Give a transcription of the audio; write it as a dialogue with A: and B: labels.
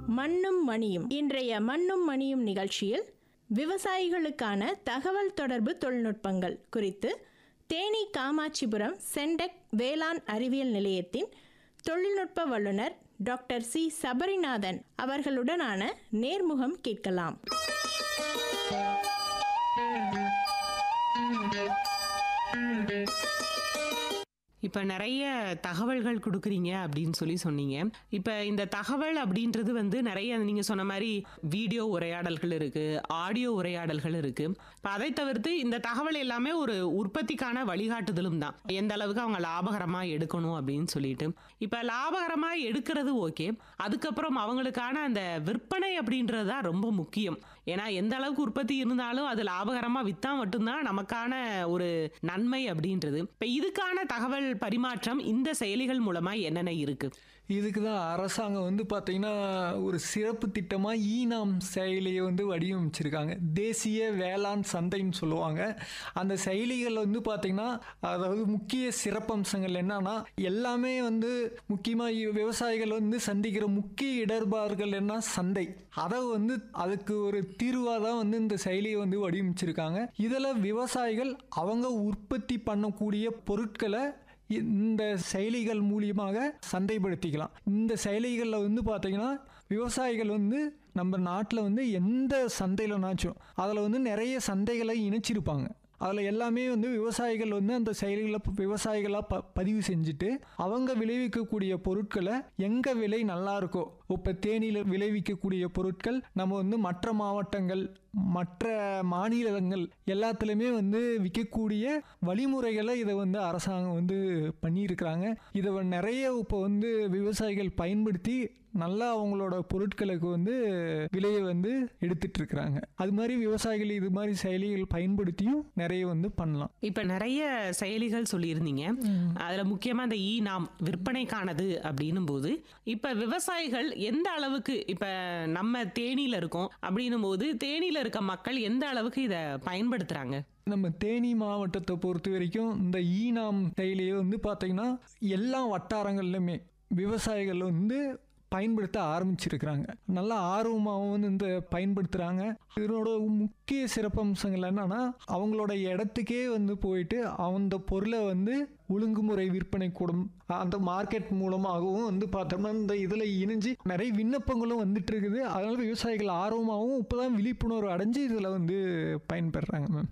A: மண்ணும் மணியும் இன்றைய மண்ணும் மணியும் நிகழ்ச்சியில் விவசாயிகளுக்கான தகவல் தொடர்பு தொழில்நுட்பங்கள் குறித்து தேனி காமாட்சிபுரம் சென்டெக் வேளாண் அறிவியல் நிலையத்தின் தொழில்நுட்ப வல்லுநர் டாக்டர் சி சபரிநாதன் அவர்களுடனான நேர்முகம் கேட்கலாம்
B: இப்போ நிறைய தகவல்கள் கொடுக்குறீங்க அப்படின்னு சொல்லி சொன்னீங்க இப்போ இந்த தகவல் அப்படின்றது வந்து நிறைய நீங்கள் சொன்ன மாதிரி வீடியோ உரையாடல்கள் இருக்குது ஆடியோ உரையாடல்கள் இருக்குது இப்போ அதை தவிர்த்து இந்த தகவல் எல்லாமே ஒரு உற்பத்திக்கான வழிகாட்டுதலும் தான் எந்த அளவுக்கு அவங்க லாபகரமாக எடுக்கணும் அப்படின்னு சொல்லிட்டு இப்போ லாபகரமாக எடுக்கிறது ஓகே அதுக்கப்புறம் அவங்களுக்கான அந்த விற்பனை அப்படின்றது தான் ரொம்ப முக்கியம் ஏன்னா எந்த அளவுக்கு உற்பத்தி இருந்தாலும் அது லாபகரமாக விற்றா மட்டும்தான் நமக்கான ஒரு நன்மை அப்படின்றது இப்போ இதுக்கான தகவல் பரிமாற்றம் இந்த செயலிகள் மூலமா என்னென்ன இருக்கு
C: இதுக்கு தான் அரசாங்கம் வந்து பார்த்தீங்கன்னா ஒரு சிறப்பு திட்டமாக ஈனாம் செயலியை வந்து வடிவமைச்சிருக்காங்க தேசிய வேளாண் சந்தைன்னு சொல்லுவாங்க அந்த செயலிகள் வந்து பார்த்தீங்கன்னா அதாவது முக்கிய சிறப்பம்சங்கள் என்னன்னா எல்லாமே வந்து முக்கியமாக விவசாயிகள் வந்து சந்திக்கிற முக்கிய இடர்பாடுகள் என்ன சந்தை அதை வந்து அதுக்கு ஒரு தீர்வாக தான் வந்து இந்த செயலியை வந்து வடிவமைச்சிருக்காங்க இதில் விவசாயிகள் அவங்க உற்பத்தி பண்ணக்கூடிய பொருட்களை இந்த செயலிகள் மூலியமாக சந்தைப்படுத்திக்கலாம் இந்த செயலிகளில் வந்து பார்த்தீங்கன்னா விவசாயிகள் வந்து நம்ம நாட்டில் வந்து எந்த சந்தையிலனாச்சும் அதில் வந்து நிறைய சந்தைகளை இணைச்சிருப்பாங்க அதில் எல்லாமே வந்து விவசாயிகள் வந்து அந்த செயலிகளை விவசாயிகளாக ப பதிவு செஞ்சுட்டு அவங்க விளைவிக்கக்கூடிய பொருட்களை எங்கே விலை நல்லா இருக்கோ இப்போ தேனியில் விளைவிக்கக்கூடிய பொருட்கள் நம்ம வந்து மற்ற மாவட்டங்கள் மற்ற மாநிலங்கள் எல்லாத்துலேயுமே வந்து விற்கக்கூடிய வழிமுறைகளை இதை வந்து அரசாங்கம் வந்து பண்ணியிருக்கிறாங்க இதை நிறைய இப்போ வந்து விவசாயிகள் பயன்படுத்தி நல்லா அவங்களோட பொருட்களுக்கு வந்து விலையை வந்து எடுத்துட்டு இருக்கிறாங்க அது மாதிரி விவசாயிகள் இது மாதிரி செயலிகள் பயன்படுத்தியும் நிறைய வந்து பண்ணலாம்
B: இப்ப நிறைய செயலிகள் சொல்லியிருந்தீங்க அதுல முக்கியமா இந்த இ நாம் விற்பனைக்கானது அப்படின்னும் போது இப்ப விவசாயிகள் எந்த அளவுக்கு இப்ப நம்ம தேனியில இருக்கோம் அப்படின்னும் போது தேனியில இருக்க மக்கள் எந்த அளவுக்கு இதை பயன்படுத்துறாங்க
C: நம்ம தேனி மாவட்டத்தை பொறுத்த வரைக்கும் இந்த ஈனாம் செயலியை வந்து பார்த்தீங்கன்னா எல்லா வட்டாரங்கள்லையுமே விவசாயிகள் வந்து பயன்படுத்த ஆரம்பிச்சிருக்கிறாங்க நல்லா ஆர்வமாகவும் வந்து இந்த பயன்படுத்துகிறாங்க இதனோட முக்கிய சிறப்பம்சங்கள் என்னன்னா அவங்களோட இடத்துக்கே வந்து போயிட்டு அந்த பொருளை வந்து ஒழுங்குமுறை விற்பனை கூடும் அந்த மார்க்கெட் மூலமாகவும் வந்து பார்த்தோம்னா இந்த இதில் இணைஞ்சு நிறைய விண்ணப்பங்களும் வந்துட்டு இருக்குது அதனால விவசாயிகள் ஆர்வமாகவும் இப்போதான் விழிப்புணர்வு அடைஞ்சு இதில் வந்து பயன்பெறாங்க மேம்